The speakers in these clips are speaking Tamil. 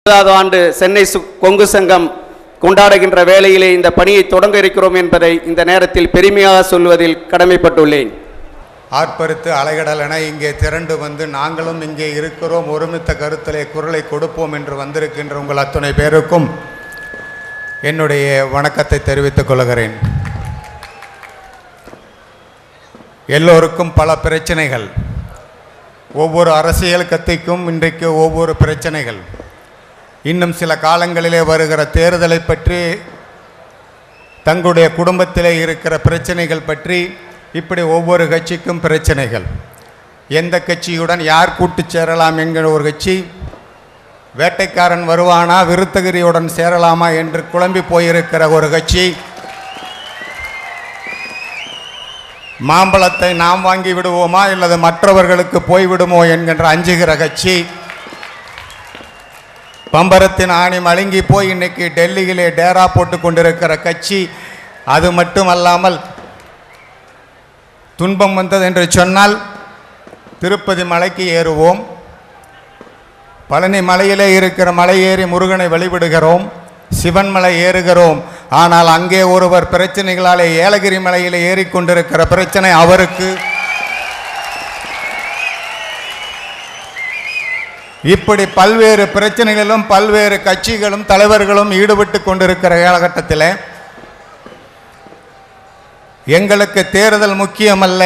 இருபதாவது ஆண்டு சென்னை சு- கொங்கு சங்கம் கொண்டாடுகின்ற வேளையிலே இந்த பணியை தொடங்க இருக்கிறோம் என்பதை இந்த நேரத்தில் பெருமையாக சொல்வதில் கடமைப்பட்டுள்ளேன் ஆர்ப்பரித்து அலைகடல் என இங்கே திரண்டு வந்து நாங்களும் இங்கே இருக்கிறோம் ஒருமித்த கருத்திலே குரலை கொடுப்போம் என்று வந்திருக்கின்ற உங்கள் அத்தனை பேருக்கும் என்னுடைய வணக்கத்தை தெரிவித்துக் கொள்கிறேன் எல்லோருக்கும் பல பிரச்சனைகள் ஒவ்வொரு அரசியல் கத்திக்கும் இன்றைக்கு ஒவ்வொரு பிரச்சனைகள் இன்னும் சில காலங்களிலே வருகிற தேர்தலை பற்றி தங்களுடைய குடும்பத்திலே இருக்கிற பிரச்சனைகள் பற்றி இப்படி ஒவ்வொரு கட்சிக்கும் பிரச்சனைகள் எந்த கட்சியுடன் யார் கூட்டுச் சேரலாம் என்கிற ஒரு கட்சி வேட்டைக்காரன் வருவானா விருத்தகிரியுடன் சேரலாமா என்று குழம்பி போயிருக்கிற ஒரு கட்சி மாம்பழத்தை நாம் வாங்கி விடுவோமா இல்லது மற்றவர்களுக்கு போய்விடுமோ என்கின்ற அஞ்சுகிற கட்சி பம்பரத்தின் ஆணி மழுங்கி போய் இன்னைக்கு டெல்லியிலே டேரா போட்டு கொண்டிருக்கிற கட்சி அது மட்டுமல்லாமல் துன்பம் வந்தது என்று சொன்னால் திருப்பதி மலைக்கு ஏறுவோம் பழனி மலையிலே இருக்கிற மலை ஏறி முருகனை வழிபடுகிறோம் சிவன் மலை ஏறுகிறோம் ஆனால் அங்கே ஒருவர் பிரச்சனைகளாலே ஏலகிரி மலையிலே ஏறிக்கொண்டிருக்கிற பிரச்சனை அவருக்கு இப்படி பல்வேறு பிரச்சனைகளிலும் பல்வேறு கட்சிகளும் தலைவர்களும் ஈடுபட்டு கொண்டிருக்கிற காலகட்டத்தில் எங்களுக்கு தேர்தல் முக்கியமல்ல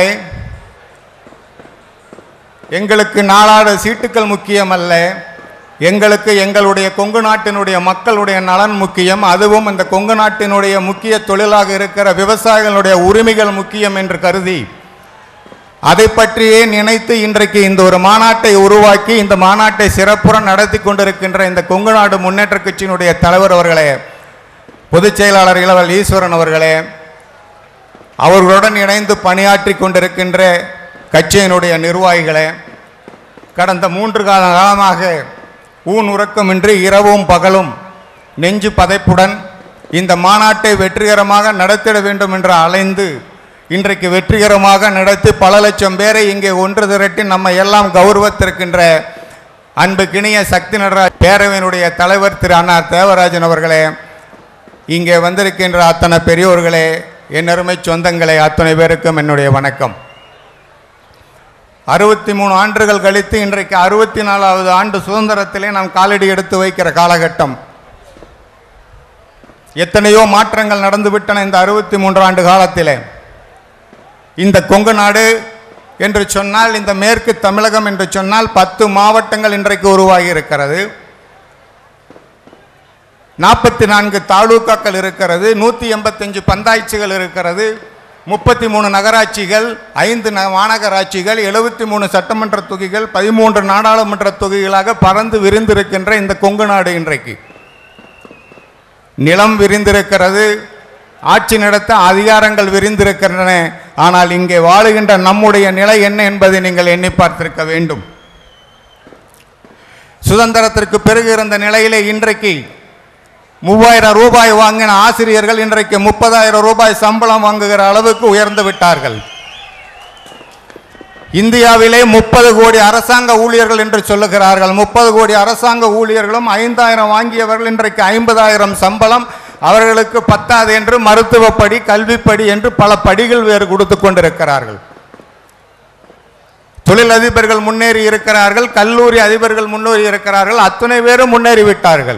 எங்களுக்கு நாளாடு சீட்டுக்கள் முக்கியமல்ல எங்களுக்கு எங்களுடைய கொங்கு நாட்டினுடைய மக்களுடைய நலன் முக்கியம் அதுவும் இந்த கொங்கு நாட்டினுடைய முக்கிய தொழிலாக இருக்கிற விவசாயிகளுடைய உரிமைகள் முக்கியம் என்று கருதி அதை பற்றியே நினைத்து இன்றைக்கு இந்த ஒரு மாநாட்டை உருவாக்கி இந்த மாநாட்டை சிறப்புற நடத்தி கொண்டிருக்கின்ற இந்த கொங்கு நாடு முன்னேற்ற கட்சியினுடைய தலைவர் அவர்களே பொதுச் செயலாளர் இளவல் ஈஸ்வரன் அவர்களே அவர்களுடன் இணைந்து பணியாற்றி கொண்டிருக்கின்ற கட்சியினுடைய நிர்வாகிகளே கடந்த மூன்று கால காலமாக ஊன் உறக்கமின்றி இரவும் பகலும் நெஞ்சு பதைப்புடன் இந்த மாநாட்டை வெற்றிகரமாக நடத்திட வேண்டும் என்று அலைந்து இன்றைக்கு வெற்றிகரமாக நடத்தி பல லட்சம் பேரை இங்கே ஒன்று திரட்டி நம்ம எல்லாம் கௌரவத்திருக்கின்ற அன்புக்கினிய சக்தி நடராஜ் பேரவையினுடைய தலைவர் திரு அண்ணா தேவராஜன் அவர்களே இங்கே வந்திருக்கின்ற அத்தனை பெரியோர்களே என் அருமை சொந்தங்களே அத்தனை பேருக்கும் என்னுடைய வணக்கம் அறுபத்தி மூணு ஆண்டுகள் கழித்து இன்றைக்கு அறுபத்தி நாலாவது ஆண்டு சுதந்திரத்திலே நாம் காலடி எடுத்து வைக்கிற காலகட்டம் எத்தனையோ மாற்றங்கள் நடந்துவிட்டன இந்த அறுபத்தி மூன்று ஆண்டு காலத்திலே இந்த கொங்கு நாடு என்று சொன்னால் இந்த மேற்கு தமிழகம் என்று சொன்னால் பத்து மாவட்டங்கள் இன்றைக்கு உருவாகி இருக்கிறது நாற்பத்தி நான்கு தாலுக்காக்கள் இருக்கிறது நூற்றி எண்பத்தஞ்சு பந்தாய்ச்சிகள் இருக்கிறது முப்பத்தி மூணு நகராட்சிகள் ஐந்து ந- மாநகராட்சிகள் எழுபத்தி மூணு சட்டமன்ற தொகுதிகள் பதிமூன்று நாடாளுமன்ற தொகுதிகளாக பறந்து விரிந்திருக்கின்ற இந்த கொங்கு நாடு இன்றைக்கு நிலம் விரிந்திருக்கிறது ஆட்சி நடத்த அதிகாரங்கள் விரிந்திருக்கின்றன ஆனால் இங்கே வாழுகின்ற நம்முடைய நிலை என்ன என்பதை நீங்கள் எண்ணி பார்த்திருக்க வேண்டும் சுதந்திரத்திற்கு பிறகு இருந்த நிலையிலே இன்றைக்கு மூவாயிரம் ரூபாய் வாங்கின ஆசிரியர்கள் இன்றைக்கு முப்பதாயிரம் ரூபாய் சம்பளம் வாங்குகிற அளவுக்கு உயர்ந்து விட்டார்கள் இந்தியாவிலே முப்பது கோடி அரசாங்க ஊழியர்கள் என்று சொல்லுகிறார்கள் முப்பது கோடி அரசாங்க ஊழியர்களும் ஐந்தாயிரம் வாங்கியவர்கள் இன்றைக்கு ஐம்பதாயிரம் சம்பளம் அவர்களுக்கு பத்தாது என்று மருத்துவப்படி கல்விப்படி என்று பல படிகள் வேறு கொடுத்து கொண்டிருக்கிறார்கள் தொழிலதிபர்கள் முன்னேறி இருக்கிறார்கள் கல்லூரி அதிபர்கள் முன்னேறி இருக்கிறார்கள் அத்தனை பேரும் முன்னேறி விட்டார்கள்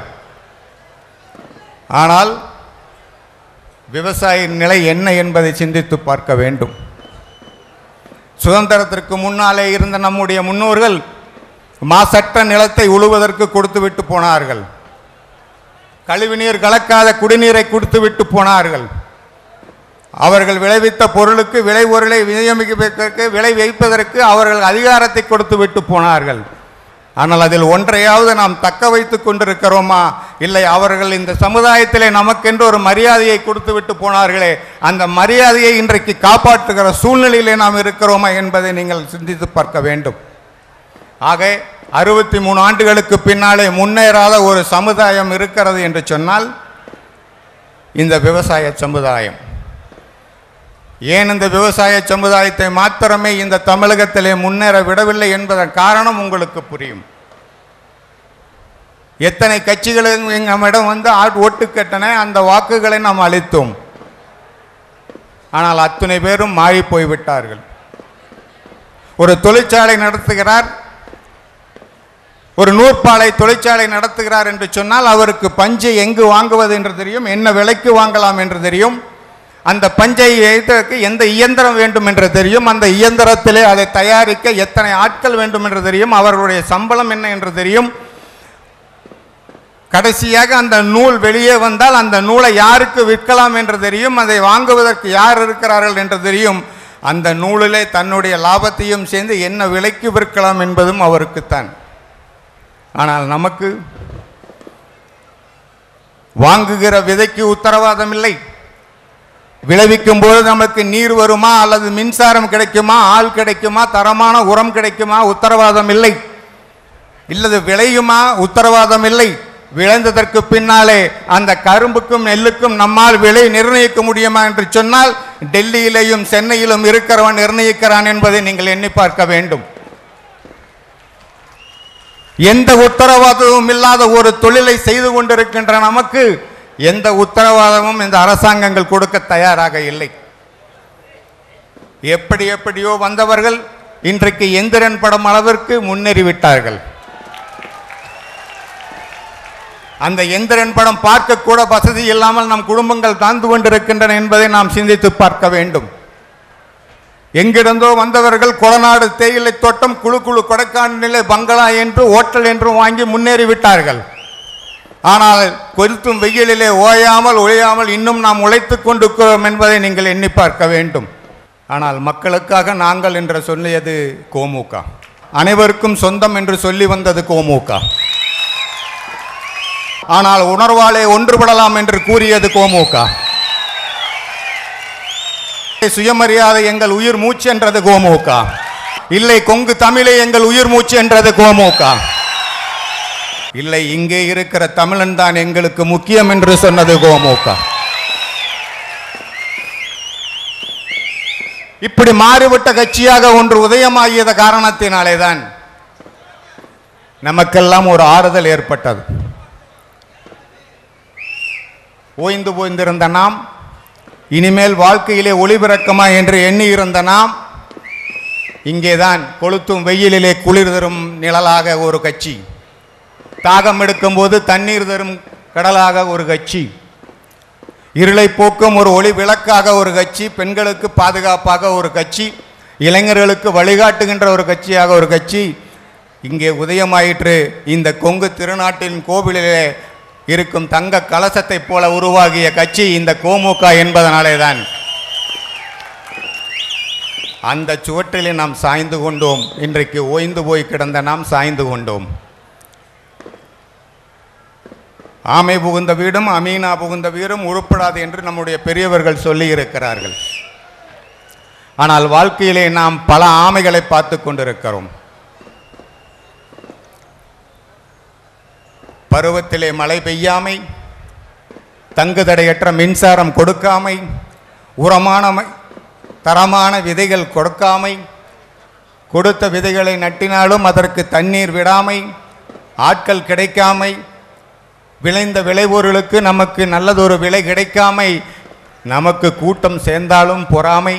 ஆனால் விவசாயியின் நிலை என்ன என்பதை சிந்தித்து பார்க்க வேண்டும் சுதந்திரத்திற்கு முன்னாலே இருந்த நம்முடைய முன்னோர்கள் மாசற்ற நிலத்தை உழுவதற்கு கொடுத்துவிட்டு போனார்கள் கழிவுநீர் கலக்காத குடிநீரை கொடுத்துவிட்டு போனார்கள் அவர்கள் விளைவித்த பொருளுக்கு விளை பொருளை விநியோகிப்பதற்கு விளை வைப்பதற்கு அவர்கள் அதிகாரத்தை கொடுத்து விட்டு போனார்கள் ஆனால் அதில் ஒன்றையாவது நாம் தக்க வைத்துக் கொண்டிருக்கிறோமா இல்லை அவர்கள் இந்த சமுதாயத்திலே நமக்கென்று ஒரு மரியாதையை கொடுத்து விட்டு போனார்களே அந்த மரியாதையை இன்றைக்கு காப்பாற்றுகிற சூழ்நிலையிலே நாம் இருக்கிறோமா என்பதை நீங்கள் சிந்தித்து பார்க்க வேண்டும் ஆக அறுபத்தி மூணு ஆண்டுகளுக்கு பின்னாலே முன்னேறாத ஒரு சமுதாயம் இருக்கிறது என்று சொன்னால் இந்த விவசாய சமுதாயம் ஏன் இந்த விவசாய சமுதாயத்தை மாத்திரமே இந்த தமிழகத்திலே முன்னேற விடவில்லை என்பதன் காரணம் உங்களுக்கு புரியும் எத்தனை கட்சிகள் நம்மிடம் வந்து ஆட் ஓட்டு கேட்டன அந்த வாக்குகளை நாம் அளித்தோம் ஆனால் அத்தனை பேரும் மாறி போய்விட்டார்கள் ஒரு தொழிற்சாலை நடத்துகிறார் ஒரு நூற்பாலை தொழிற்சாலை நடத்துகிறார் என்று சொன்னால் அவருக்கு பஞ்சை எங்கு வாங்குவது என்று தெரியும் என்ன விலைக்கு வாங்கலாம் என்று தெரியும் அந்த பஞ்சை எழுதற்கு எந்த இயந்திரம் வேண்டும் என்று தெரியும் அந்த இயந்திரத்திலே அதை தயாரிக்க எத்தனை ஆட்கள் வேண்டும் என்று தெரியும் அவர்களுடைய சம்பளம் என்ன என்று தெரியும் கடைசியாக அந்த நூல் வெளியே வந்தால் அந்த நூலை யாருக்கு விற்கலாம் என்று தெரியும் அதை வாங்குவதற்கு யார் இருக்கிறார்கள் என்று தெரியும் அந்த நூலிலே தன்னுடைய லாபத்தையும் சேர்ந்து என்ன விலைக்கு விற்கலாம் என்பதும் அவருக்குத்தான் ஆனால் நமக்கு வாங்குகிற விதைக்கு உத்தரவாதம் இல்லை விளைவிக்கும் போது நமக்கு நீர் வருமா அல்லது மின்சாரம் கிடைக்குமா ஆள் கிடைக்குமா தரமான உரம் கிடைக்குமா உத்தரவாதம் இல்லை இல்லது விளையுமா உத்தரவாதம் இல்லை விளைந்ததற்கு பின்னாலே அந்த கரும்புக்கும் நெல்லுக்கும் நம்மால் விலை நிர்ணயிக்க முடியுமா என்று சொன்னால் டெல்லியிலேயும் சென்னையிலும் இருக்கிறவன் நிர்ணயிக்கிறான் என்பதை நீங்கள் எண்ணி பார்க்க வேண்டும் எந்த உத்தரவாதமும் இல்லாத ஒரு தொழிலை செய்து கொண்டிருக்கின்ற நமக்கு எந்த உத்தரவாதமும் இந்த அரசாங்கங்கள் கொடுக்க தயாராக இல்லை எப்படி எப்படியோ வந்தவர்கள் இன்றைக்கு எந்திரன் படம் அளவிற்கு முன்னேறிவிட்டார்கள் அந்த எந்திரன் படம் பார்க்க கூட வசதி இல்லாமல் நம் குடும்பங்கள் தாழ்ந்து கொண்டிருக்கின்றன என்பதை நாம் சிந்தித்து பார்க்க வேண்டும் எங்கிருந்தோ வந்தவர்கள் கொடநாடு தேயிலை தோட்டம் குழு குழு கொடைக்கானலிலே பங்களா என்று ஓட்டல் என்றும் வாங்கி முன்னேறிவிட்டார்கள் ஆனால் கொளுத்தும் வெயிலிலே ஓயாமல் ஒழியாமல் இன்னும் நாம் உழைத்துக் கொண்டிருக்கிறோம் என்பதை நீங்கள் எண்ணி பார்க்க வேண்டும் ஆனால் மக்களுக்காக நாங்கள் என்று சொல்லியது கோமுக அனைவருக்கும் சொந்தம் என்று சொல்லி வந்தது கோமுக ஆனால் உணர்வாலே ஒன்றுபடலாம் என்று கூறியது கோமுக சுயமரியாதை எங்கள் உயிர் மூச்சு என்றது கோமுக இல்லை கொங்கு தமிழே எங்கள் உயிர் மூச்சு என்றது கோமுக இல்லை இங்கே இருக்கிற தமிழன் தான் எங்களுக்கு முக்கியம் என்று சொன்னது கோமுக இப்படி மாறிவிட்ட கட்சியாக ஒன்று உதயமாகியத காரணத்தினாலே தான் நமக்கெல்லாம் ஒரு ஆறுதல் ஏற்பட்டது ஓய்ந்து போய்ந்திருந்த நாம் இனிமேல் வாழ்க்கையிலே ஒளிபிறக்கமா என்று எண்ணி இருந்த நாம் இங்கேதான் கொளுத்தும் வெயிலிலே குளிர் தரும் நிழலாக ஒரு கட்சி தாகம் எடுக்கும்போது தண்ணீர் தரும் கடலாக ஒரு கட்சி இருளை போக்கும் ஒரு ஒளி விளக்காக ஒரு கட்சி பெண்களுக்கு பாதுகாப்பாக ஒரு கட்சி இளைஞர்களுக்கு வழிகாட்டுகின்ற ஒரு கட்சியாக ஒரு கட்சி இங்கே உதயமாயிற்று இந்த கொங்கு திருநாட்டின் கோவிலிலே இருக்கும் தங்க கலசத்தைப் போல உருவாகிய கட்சி இந்த கோமுக என்பதனாலே தான் அந்த சுவற்றிலே நாம் சாய்ந்து கொண்டோம் இன்றைக்கு ஓய்ந்து போய் கிடந்த நாம் சாய்ந்து கொண்டோம் ஆமை புகுந்த வீடும் அமீனா புகுந்த வீடும் உருப்படாது என்று நம்முடைய பெரியவர்கள் சொல்லி இருக்கிறார்கள் ஆனால் வாழ்க்கையிலே நாம் பல ஆமைகளை பார்த்து கொண்டிருக்கிறோம் பருவத்திலே மழை பெய்யாமை தங்குதடையற்ற மின்சாரம் கொடுக்காமை உரமான ம- தரமான விதைகள் கொடுக்காமை கொடுத்த விதைகளை நட்டினாலும் அதற்கு தண்ணீர் விடாமை ஆட்கள் கிடைக்காமை விளைந்த விளைபொருளுக்கு நமக்கு நல்லதொரு விலை கிடைக்காமை நமக்கு கூட்டம் சேர்ந்தாலும் பொறாமை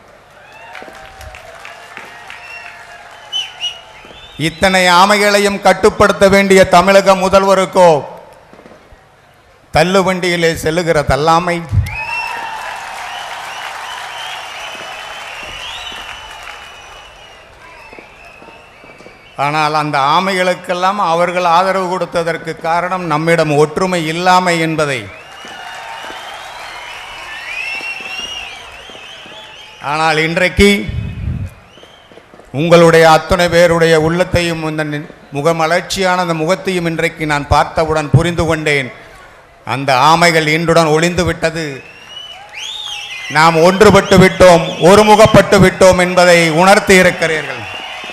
இத்தனை ஆமைகளையும் கட்டுப்படுத்த வேண்டிய தமிழக முதல்வருக்கோ தள்ளுவண்டியிலே செல்லுகிற தள்ளாமை ஆனால் அந்த ஆமைகளுக்கெல்லாம் அவர்கள் ஆதரவு கொடுத்ததற்கு காரணம் நம்மிடம் ஒற்றுமை இல்லாமை என்பதை ஆனால் இன்றைக்கு உங்களுடைய அத்தனை பேருடைய உள்ளத்தையும் இந்த நி- முகமலர்ச்சியான அந்த முகத்தையும் இன்றைக்கு நான் பார்த்தவுடன் புரிந்து கொண்டேன் அந்த ஆமைகள் இன்றுடன் ஒளிந்து விட்டது நாம் ஒன்றுபட்டு விட்டோம் ஒருமுகப்பட்டு விட்டோம் என்பதை உணர்த்தி இருக்கிறீர்கள்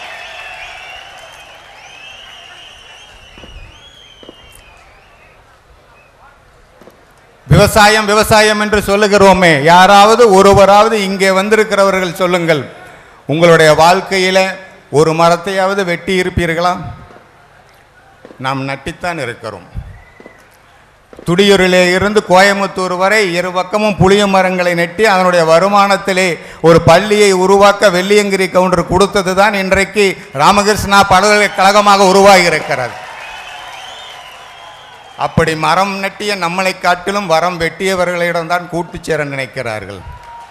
விவசாயம் விவசாயம் என்று சொல்லுகிறோமே யாராவது ஒருவராவது இங்கே வந்திருக்கிறவர்கள் சொல்லுங்கள் உங்களுடைய வாழ்க்கையில ஒரு மரத்தையாவது வெட்டி இருப்பீர்களா நாம் நட்டித்தான் இருக்கிறோம் துடியூரிலே இருந்து கோயம்புத்தூர் வரை இரு பக்கமும் புளிய மரங்களை நெட்டி அதனுடைய வருமானத்திலே ஒரு பள்ளியை உருவாக்க வெள்ளியங்கிரி கவுண்டர் கொடுத்தது தான் இன்றைக்கு ராமகிருஷ்ணா பல்கலைக்கழகமாக உருவாகி இருக்கிறது அப்படி மரம் நட்டிய நம்மளை காட்டிலும் வரம் வெட்டியவர்களிடம்தான் கூட்டுச் சேர நினைக்கிறார்கள்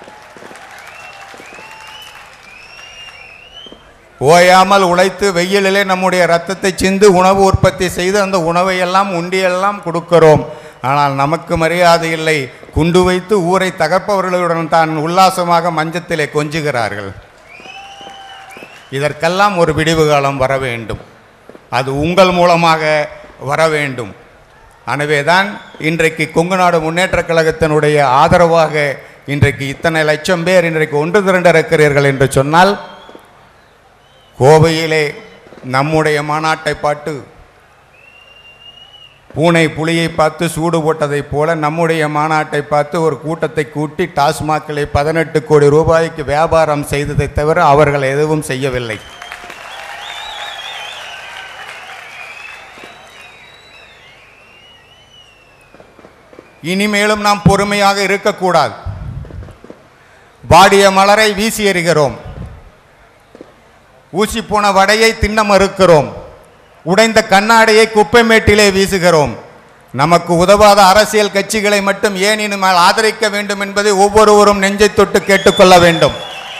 ஓயாமல் உழைத்து வெயிலிலே நம்முடைய ரத்தத்தை சிந்து உணவு உற்பத்தி செய்து அந்த உணவை எல்லாம் உண்டியெல்லாம் கொடுக்கிறோம் ஆனால் நமக்கு மரியாதை இல்லை குண்டு வைத்து ஊரை தகர்ப்பவர்களுடன் தான் உல்லாசமாக மஞ்சத்திலே கொஞ்சுகிறார்கள் இதற்கெல்லாம் ஒரு விடிவு காலம் வர வேண்டும் அது உங்கள் மூலமாக வர வேண்டும் எனவேதான் இன்றைக்கு கொங்கு நாடு முன்னேற்றக் கழகத்தினுடைய ஆதரவாக இன்றைக்கு இத்தனை லட்சம் பேர் இன்றைக்கு ஒன்று திரண்டிருக்கிறீர்கள் என்று சொன்னால் கோவையிலே நம்முடைய மாநாட்டை பாட்டு பூனை புலியை பார்த்து சூடு போட்டதைப் போல நம்முடைய மாநாட்டை பார்த்து ஒரு கூட்டத்தை கூட்டி டாஸ்மாகிலே பதினெட்டு கோடி ரூபாய்க்கு வியாபாரம் செய்ததை தவிர அவர்கள் எதுவும் செய்யவில்லை இனிமேலும் நாம் பொறுமையாக இருக்கக்கூடாது வாடிய மலரை வீசி எறிகிறோம் ஊசி போன வடையை தின்ன மறுக்கிறோம் உடைந்த கண்ணாடியை குப்பை மேட்டிலே வீசுகிறோம் நமக்கு உதவாத அரசியல் கட்சிகளை மட்டும் ஏன் இனிமேல் ஆதரிக்க வேண்டும் என்பதை ஒவ்வொருவரும் நெஞ்சை தொட்டு கேட்டுக்கொள்ள வேண்டும்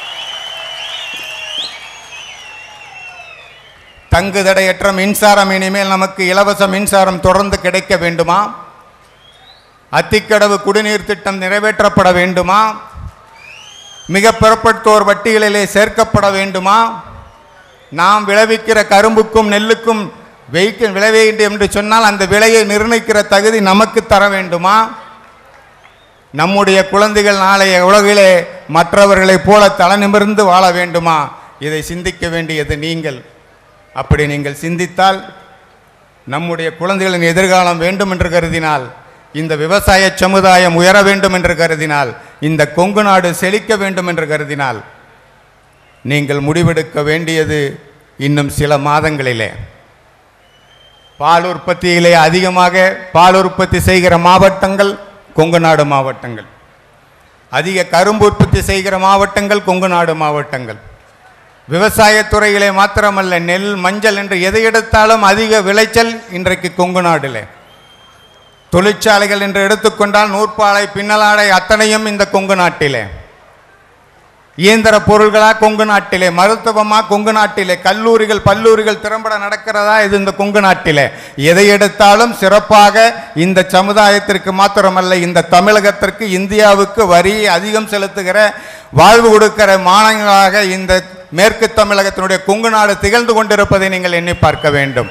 தங்கு தடையற்ற மின்சாரம் இனிமேல் நமக்கு இலவச மின்சாரம் தொடர்ந்து கிடைக்க வேண்டுமா அத்திக்கடவு குடிநீர் திட்டம் நிறைவேற்றப்பட வேண்டுமா மிக பிறப்பட்டோர் வட்டிகளிலே சேர்க்கப்பட வேண்டுமா நாம் விளைவிக்கிற கரும்புக்கும் நெல்லுக்கும் வெய்க்க விளை வேண்டும் என்று சொன்னால் அந்த விலையை நிர்ணயிக்கிற தகுதி நமக்கு தர வேண்டுமா நம்முடைய குழந்தைகள் நாளைய உலகிலே மற்றவர்களைப் போல தலை நிமிர்ந்து வாழ வேண்டுமா இதை சிந்திக்க வேண்டியது நீங்கள் அப்படி நீங்கள் சிந்தித்தால் நம்முடைய குழந்தைகளின் எதிர்காலம் வேண்டும் என்று கருதினால் இந்த விவசாய சமுதாயம் உயர வேண்டும் என்று கருதினால் இந்த கொங்கு நாடு செழிக்க வேண்டும் என்று கருதினால் நீங்கள் முடிவெடுக்க வேண்டியது இன்னும் சில மாதங்களிலே பால் உற்பத்தியிலே அதிகமாக பால் உற்பத்தி செய்கிற மாவட்டங்கள் கொங்கு நாடு மாவட்டங்கள் அதிக கரும்பு உற்பத்தி செய்கிற மாவட்டங்கள் கொங்கு நாடு மாவட்டங்கள் விவசாயத்துறையிலே மாத்திரமல்ல நெல் மஞ்சள் என்று எதை எடுத்தாலும் அதிக விளைச்சல் இன்றைக்கு கொங்கு நாடிலே தொழிற்சாலைகள் என்று எடுத்துக்கொண்டால் நூற்பாலை பின்னலாடை அத்தனையும் இந்த கொங்கு நாட்டிலே இயந்திர பொருள்களா கொங்கு நாட்டிலே மருத்துவமா கொங்கு நாட்டிலே கல்லூரிகள் பல்லூரிகள் திறம்பட நடக்கிறதா இது இந்த கொங்கு நாட்டிலே எதை எடுத்தாலும் சிறப்பாக இந்த சமுதாயத்திற்கு மாத்திரமல்ல இந்த தமிழகத்திற்கு இந்தியாவுக்கு வரி அதிகம் செலுத்துகிற வாழ்வு கொடுக்கிற மாநிலங்களாக இந்த மேற்கு தமிழகத்தினுடைய கொங்கு நாடு திகழ்ந்து கொண்டிருப்பதை நீங்கள் எண்ணி பார்க்க வேண்டும்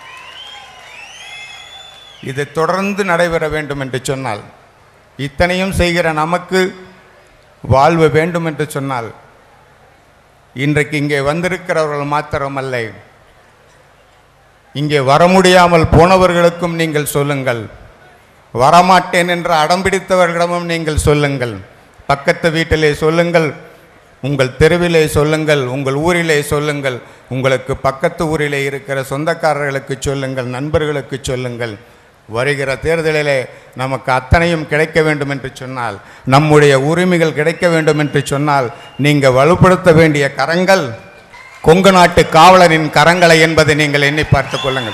இது தொடர்ந்து நடைபெற வேண்டும் என்று சொன்னால் இத்தனையும் செய்கிற நமக்கு வாழ்வு வேண்டும் என்று சொன்னால் இன்றைக்கு இங்கே வந்திருக்கிறவர்கள் மாத்திரமல்ல இங்கே வர முடியாமல் போனவர்களுக்கும் நீங்கள் சொல்லுங்கள் வரமாட்டேன் என்று அடம்பிடித்தவர்களிடமும் நீங்கள் சொல்லுங்கள் பக்கத்து வீட்டிலே சொல்லுங்கள் உங்கள் தெருவிலே சொல்லுங்கள் உங்கள் ஊரிலே சொல்லுங்கள் உங்களுக்கு பக்கத்து ஊரிலே இருக்கிற சொந்தக்காரர்களுக்கு சொல்லுங்கள் நண்பர்களுக்கு சொல்லுங்கள் வருகிற தேர்தலிலே நமக்கு அத்தனையும் கிடைக்க வேண்டும் என்று சொன்னால் நம்முடைய உரிமைகள் கிடைக்க வேண்டும் என்று சொன்னால் நீங்கள் வலுப்படுத்த வேண்டிய கரங்கள் கொங்கு நாட்டு காவலரின் கரங்களை என்பதை நீங்கள் எண்ணி பார்த்துக் கொள்ளுங்கள்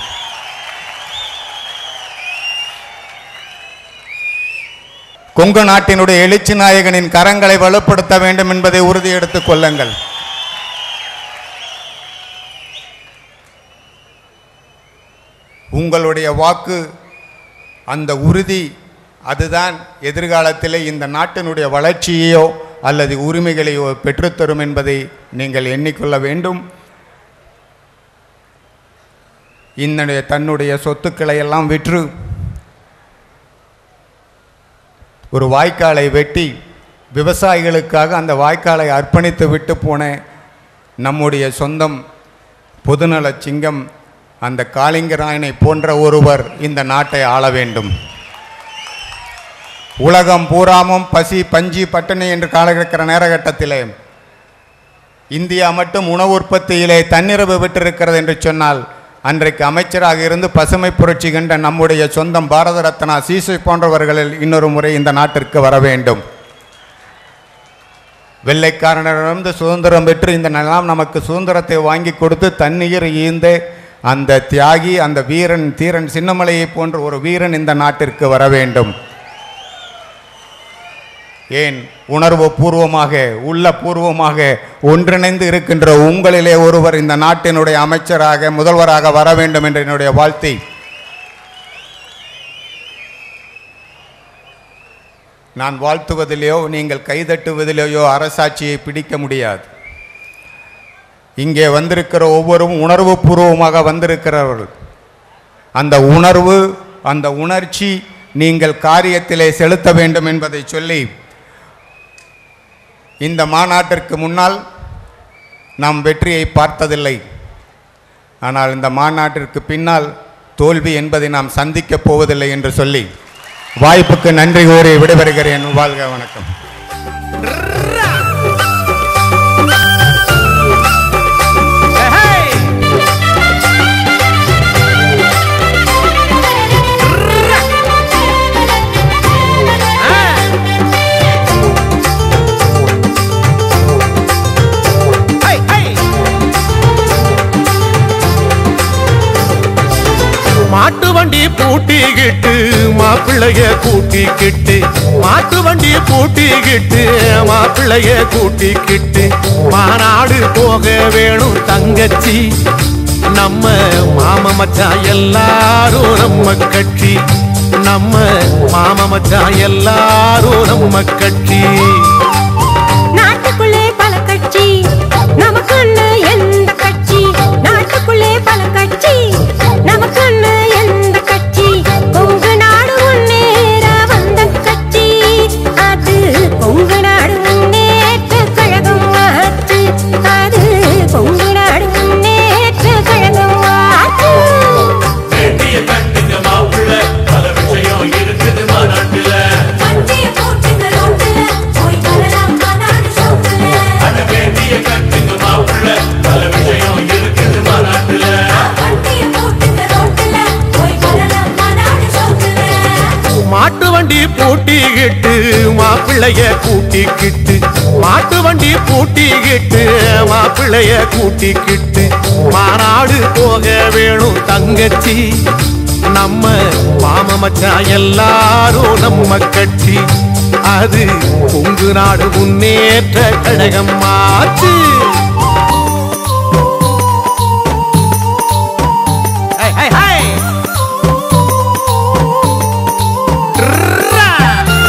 கொங்கு நாட்டினுடைய எழுச்சி நாயகனின் கரங்களை வலுப்படுத்த வேண்டும் என்பதை உறுதி எடுத்துக் கொள்ளுங்கள் உங்களுடைய வாக்கு அந்த உறுதி அதுதான் எதிர்காலத்திலே இந்த நாட்டினுடைய வளர்ச்சியையோ அல்லது உரிமைகளையோ பெற்றுத்தரும் என்பதை நீங்கள் எண்ணிக்கொள்ள வேண்டும் இந்த தன்னுடைய சொத்துக்களை எல்லாம் விற்று ஒரு வாய்க்காலை வெட்டி விவசாயிகளுக்காக அந்த வாய்க்காலை அர்ப்பணித்து விட்டு போன நம்முடைய சொந்தம் பொதுநல சிங்கம் அந்த காளிங்கராயனை போன்ற ஒருவர் இந்த நாட்டை ஆள வேண்டும் உலகம் பூராமும் பசி பஞ்சி பட்டினி என்று காலகிற நேரகட்டத்திலே இந்தியா மட்டும் உணவு உற்பத்தியிலே தன்னிறைவு விட்டிருக்கிறது என்று சொன்னால் அன்றைக்கு அமைச்சராக இருந்து பசுமை புரட்சி கண்ட நம்முடைய சொந்தம் பாரத ரத்னா சீசை போன்றவர்களில் இன்னொரு முறை இந்த நாட்டிற்கு வர வேண்டும் வெள்ளைக்காரனிடமிருந்து சுதந்திரம் பெற்று இந்த நிலம் நமக்கு சுதந்திரத்தை வாங்கி கொடுத்து தண்ணீர் ஈந்த அந்த தியாகி அந்த வீரன் தீரன் சின்னமலையை போன்ற ஒரு வீரன் இந்த நாட்டிற்கு வர வேண்டும் ஏன் உணர்வு பூர்வமாக உள்ள பூர்வமாக ஒன்றிணைந்து இருக்கின்ற உங்களிலே ஒருவர் இந்த நாட்டினுடைய அமைச்சராக முதல்வராக வர வேண்டும் என்ற என்னுடைய வாழ்த்தை நான் வாழ்த்துவதிலேயோ நீங்கள் கைதட்டுவதிலேயோ அரசாட்சியை பிடிக்க முடியாது இங்கே வந்திருக்கிற ஒவ்வொருவரும் உணர்வு பூர்வமாக வந்திருக்கிறவர்கள் அந்த உணர்வு அந்த உணர்ச்சி நீங்கள் காரியத்திலே செலுத்த வேண்டும் என்பதை சொல்லி இந்த மாநாட்டிற்கு முன்னால் நாம் வெற்றியை பார்த்ததில்லை ஆனால் இந்த மாநாட்டிற்கு பின்னால் தோல்வி என்பதை நாம் சந்திக்கப் போவதில்லை என்று சொல்லி வாய்ப்புக்கு நன்றி கூறி விடைபெறுகிறேன் வாழ்க வணக்கம் மாட்டு வண்டி பூட்டிக்கிட்டு மாப்பிள்ளைய கூட்டிக்கிட்டு மாட்டு வண்டி பூட்டிக்கிட்டு மாப்பிள்ளைய கூட்டிக்கிட்டு மாநாடு போக வேணும் தங்கச்சி நம்ம மாம மச்சான் எல்லாரும் நம்ம கட்சி நம்ம மாம மச்சான் எல்லாரும் நம்ம கட்சி நாட்டுக்குள்ளே பல கட்சி நமக்குன்னு எந்த கட்சி நாட்டுக்குள்ளே பல கட்சி நமக்குன்னு எந்த கட்சி கொங்கு நாடு முன்னேற வந்த கட்சி அது கொங்கு நாடு முன்னேற்ற கழகம் ஆச்சு அது கொங்கு நாடு முன்னேற்ற கழகம் ஆச்சு வேண்டிய கட்டுங்க மாப்பிள்ள பல விஷயம் இருக்குது மாநாட்டுல வண்டியை போட்டுங்க ரோட்டுல போய் வரலாம் மாநாடு ஷோக்குல அட வேண்டிய கட்டுங்க மாப்பிள்ள பல விஷயம் இருக்குது மாநாட்டுல வண்டியை போட்டுங்க ரோட்டுல போய் வரலாம் மாநாடு ஷோக்குல மாட்டு வண்டி பூட்டிக்கிட்டு மாப்பிள்ளைய கூட்டிக்கிட்டு மாட்டு வண்டி பூட்டிக்கிட்டு மாப்பிள்ளைய கூட்டிக்கிட்டு மாநாடு போக வேணும் தங்கச்சி நம்ம மாம மச்சான் எல்லாரும் நம்ம கட்சி அது கொங்கு நாடு முன்னேற்ற கழகம் ஆச்சு ஹை, ஹை, ஹை. Ra!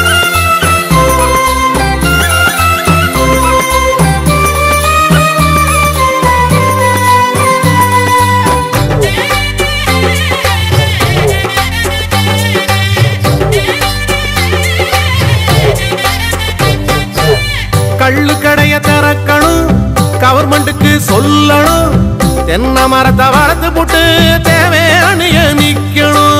கள்ளு கடைய திறக்கணும் கவர்மெண்ட்டுக்கு சொல்லணும் தென்னை மரத்தை வளர்த்து போட்டு தேவையானிய நிக்கணும்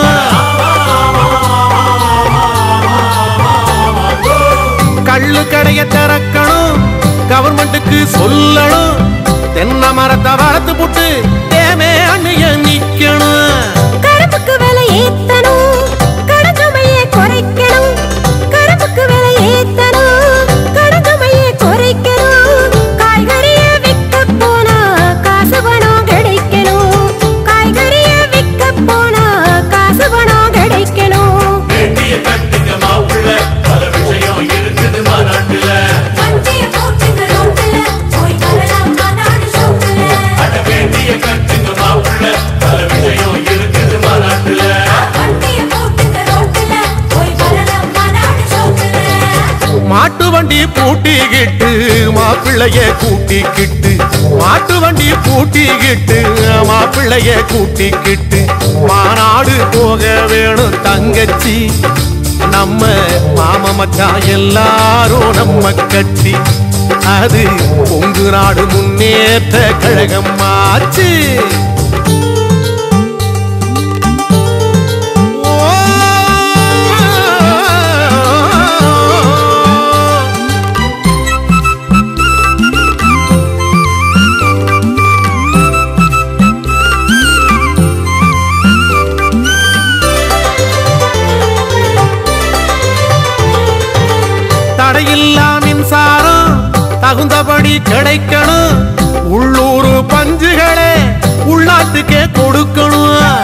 கள்ளு கடைய திறக்கணும் கவர்மெண்ட்டுக்கு சொல்லணும் தென்னை மரத்தை வளர்த்து போட்டு தேவையானிய நிக்கணும் கரும்புக்கு விலை ஏத்தணும் கடகமையை குறைக்கணும் கரும்புக்கு விலை ஏத்தணும் கடகமையை குறைக்கணும் காய்கறிய விற்க போனா காசு பணம் கிடைக்கணும் காய்கறிய விற்க போனா காசு பணம் கிடைக்கணும் வேண்டிய கட்டுங்க மாப்பிள்ள பல விஷயம் இருக்குது மாநாட்டுல வண்டிய போட்டுங்க ரோட்டுல போய் வரலாம் மாநாடு ஷோக்குல அட வேண்டிய கட்டுங்க மாப்பிள்ள பல விஷயம் இருக்குது மாநாட்டுல வண்டிய போட்டுங்க ரோட்டுல போய் வரலாம் மாநாடு ஷோக்குல மாட்டு வண்டி பூட்டிக்கிட்டு மாப்பிள்ளைய கூட்டிக்கிட்டு மாட்டு வண்டி பூட்டிக்கிட்டு மாப்பிள்ளைய கூட்டிக்கிட்டு மாநாடு போக வேணும் தங்கச்சி நம்ம மாம மச்சான் எல்லாரும் நம்ம கட்சி அது கொங்கு நாடு முன்னேற்ற கழகம் ஆச்சு ஓ தடையில்லா மின்சாரம் தகுந்தபடி கிடைக்கணும் உள்ளூர் பஞ்சுகளே உள்நாட்டுக்கே கொடுக்கணும்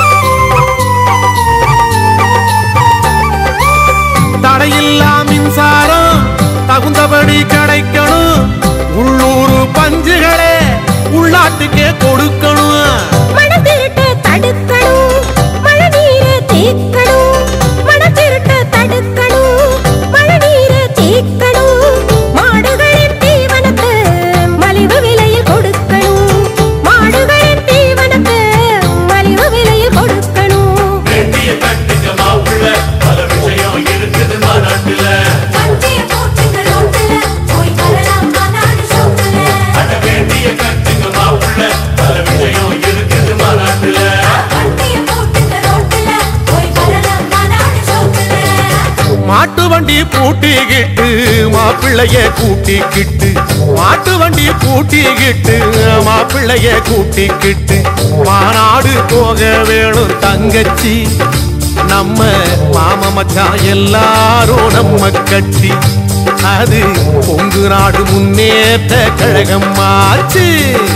தடையில்லா மின்சாரம் தகுந்தபடி கிடைக்கணும் உள்ளூர் பஞ்சுகளே உள்நாட்டுக்கே கொடுக்கணும் மனதிருட்ட தடுக்கணும் மழைநீரை தேக்கணும் மனதிருட்ட தடுக்கணும் மழைநீரை தேக்கணும் மாடுகளின் தீவனத்தை மலிவு விலையில் கொடுக்கணும் மாடுகளின் தீவனத்தை மலிவு விலையில் கொடுக்கணும் வேண்டிய கட்டுங்க மாவுள்ள பல விஷயம் இருக்குது மாநாட்டுல வண்டிய போட்டுங்க ரோட்டுல போய் வரலாம் மாநாடு ஷோக்குல அட வேண்டிய கட்டுங்க மாவுள்ள பல விஷயம் இருக்குது மாநாட்டுல வண்டிய போட்டுங்க ரோட்டுல போய் வரலாம் மாநாடு ஷோக்குல மாட்டு வண்டி பூட்டிக்கிட்டு மாப்பிள்ளைய கூட்டிக்கிட்டு மாட்டு வண்டி பூட்டிக்கிட்டு மாப்பிள்ளைய கூட்டிக்கிட்டு மாநாடு போக வேணும் தங்கச்சி நம்ம மாம மச்சான் எல்லாரும் நம்ம கட்டி அது பொங்கு நாடு முன்னேற்ற கழகம் ஆச்சு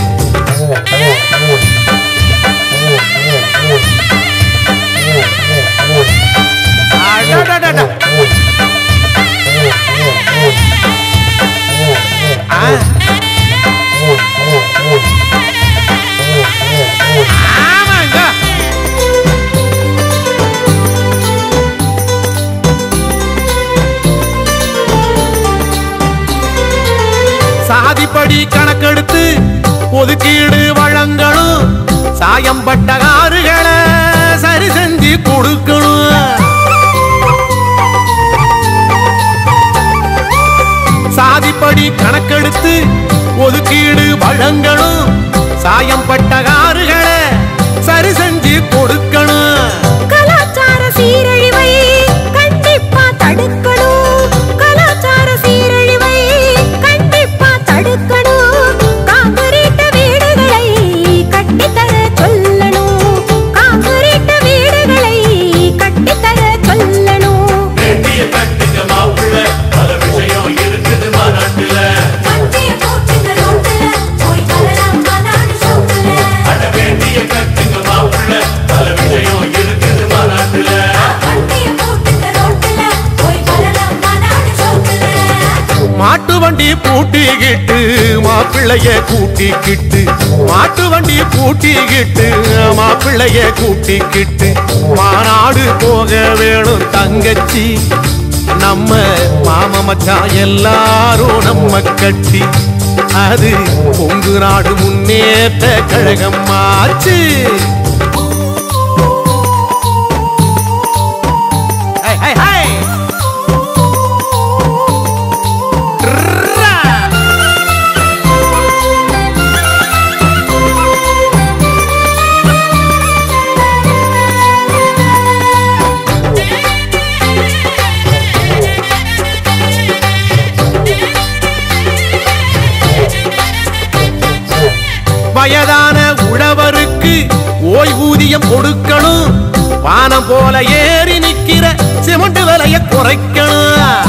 அடடடடா. ஆ. ஆமாங்க சாதிப்படி கணக்கெடுத்து ஒதுக்கீடு வழங்கணும் சாயம்பட்ட காருகளை சரி செஞ்சு கொடுக்கணும் சாதிப்படி கணக்கெடுத்து ஒதுக்கீடு வழங்கணும் சாயம்பட்ட காருகளை சரி செஞ்சு கொடுக்கணும் கலாச்சார சீரழிவை கண்டிப்பா தடுக்கணும் கலாச்சார சீரழிவை கண்டிப்பா தடுக்கணும் காங்கிரீட் வீடுகளை கட்டித்தர சொல்லணும் காங்கிரீட் வீடுகளை கட்டித்தர சொல்லணும் வேண்டிய கட்டுங்க மாவுள்ள பல விஷயம் இருக்குது மாநாட்டுல வண்டிய போட்டுங்க ரோட்டுல போய் வரலாம் மாநாடு ஷோக்குல அட வேண்டிய கட்டுங்க மாவுள்ள பல விஷயம் இருக்குது மாநாட்டுல வண்டிய போட்டுங்க ரோட்டுல போய் வரலாம் மாநாடு ஷோக்குல மாட்டு வண்டி பூட்டிக்கிட்டு மாப்பிள்ளைய கூட்டிக்கிட்டு மாட்டு வண்டி பூட்டிக்கிட்டு மாப்பிள்ளைய கூட்டிக்கிட்டு மாநாடு போக வேணும் தங்கச்சி நம்ம மாம மச்சான் எல்லாரும் நம்ம கட்டி அது பொங்கு நாடு முன்னேற்ற கழகம் ஆச்சு ஹை, ஹை, ஹை. Ra! வயதான உழவருக்கு ஓய்வூதியம் கொடுக்கணும் வானம் போல ஏறி நிக்கிற சிமெண்ட் விலைய குறைக்கணும்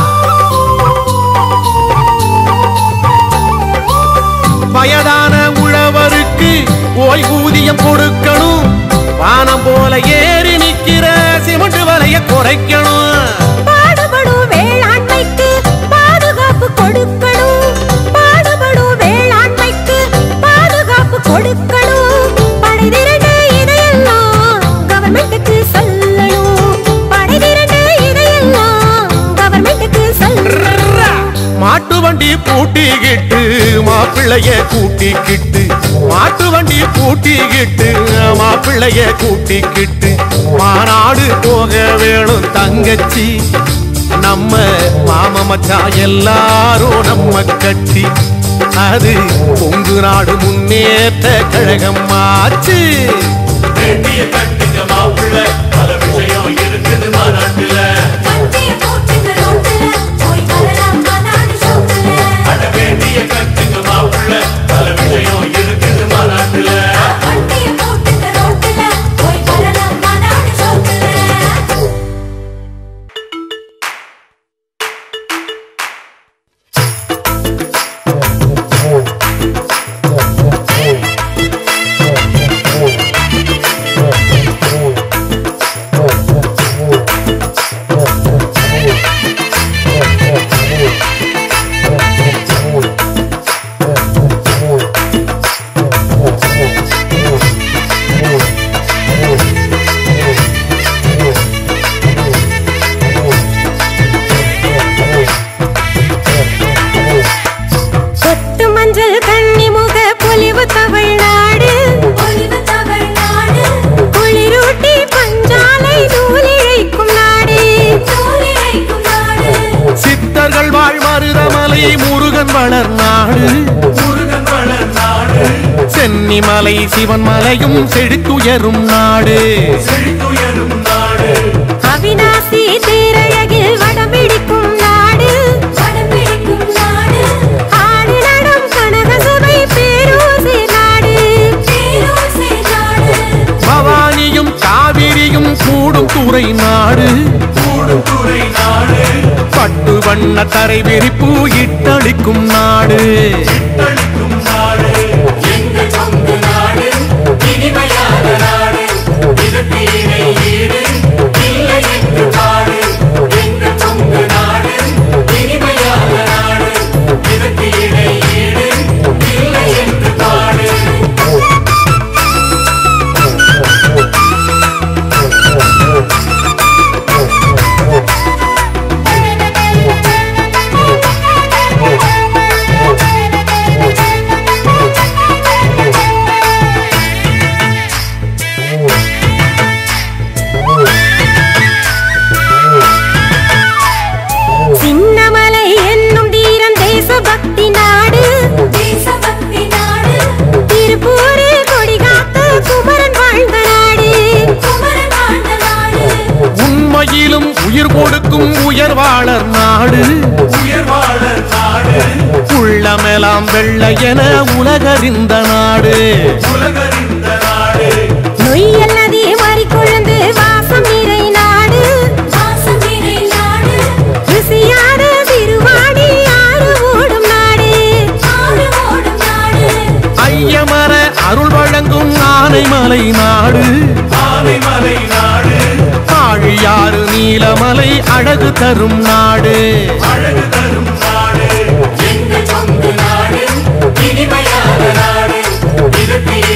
வயதான உழவருக்கு ஓய்வூதியம் கொடுக்கணும் வானம் போல ஏறி நிக்கிற சிமெண்ட் விலைய குறைக்கணும் பாடுபடும் வேளாண்மைக்கு பாதுகாப்பு கொடுக்கணும் பாடுபடும் வேளாண்மைக்கு பாதுகாப்பு கொடுக்கணும் படை திரண்டு இதையெல்லாம் கவர்மெண்ட்டுக்கு சொல்லணும் படை திரண்டு இதையெல்லாம் கவர்மெண்ட்டுக்கு சொல்லணும் மாட்டு வண்டி பூட்டிக்கிட்டு மாப்பிள்ளைய கூட்டிக்கிட்டு மாட்டு வண்டி பூட்டிக்கிட்டு மாப்பிள்ளைய கூட்டிக்கிட்டு மாநாடு போக வேணும் தங்கச்சி நம்ம மாம மச்சான் எல்லாரும் நம்ம கட்டி அது பொங்கு நாடு முன்னேற்ற கழகம் ஆச்சு வேண்டிய கட்டுங்க மாவுள்ள பல விஷயம் இருக்குது மாநாட்டுல வண்டிய போட்டுங்க ரோட்டுல போய் வரலாம் மாநாடு ஷோக்குல அட வேண்டிய கட்டுங்க மாவுள்ள பல விஷயம் இருக்குது மாநாட்டுல வண்டிய போட்டுங்க ரோட்டுல போய் வரலாம் மாநாடு ஷோக்குல முருகன் வளர் நாடு முருகன் வளர் நாடு சென்னிமலை சிவன் மலையும் செழித்துயரும் நாடு செழித்துயரும் நாடு அவிநாசி தேரழகில் வடம்பிடிக்கும் நாடு வடம்பிடிக்கும் நாடு ஆடு நடம் கனகசபை பேரூசி நாடு பேரோசை நாடு பவானியும் காவிரியும் கூடும் துறை நாடு கூடும் துறை நாடு பட்டு வண்ண தரை விரிப்பு இட்டளிக்கும் நாடு தளிக்கும் நாடு எங்கள் பங்கு நாடு இனிமையான நாடு இதற்கு இணை ஈடு இல்லை என்று பாடு எங்கள் பங்கு நாடு இனிமையான நாடு இதற்கு இணை ஈடு இல்லை என்று பாடு சின்னமலை என்னும் தீரன் தேசபக்தி நாடு தேசபக்தி நாடு திருப்பூரில் கொடிகாத்த குமரன் வாழ்ந்த நாடு குமரன் வாழ்ந்த நாடு உண்மையிலும் உயிர் கொடுக்கும் உயர்வாளர் நாடு உயர்வாளர் நாடு உள்ளமெல்லாம் வெள்ளை என உலகறிந்த நாடு உலகறிந்த நாடு நொய்யல் நதி மறிக்கொழுந்து வாசம் நிறை நாடு வாசமிரை நாடு ருசியான திருவாடி ஆறு ஓடும் நாடு ஆறு ஓடும் நாடு ஐயமர அருள் வழங்கும் ஆனைமலை நாடு ஆனைமலை நாடு ஆழியாறு நீலமலை அழகு தரும் நாடு அழகு தரும் நாடு எங்கள் பங்கு நாடு இனிமையான நாடு இதற்கு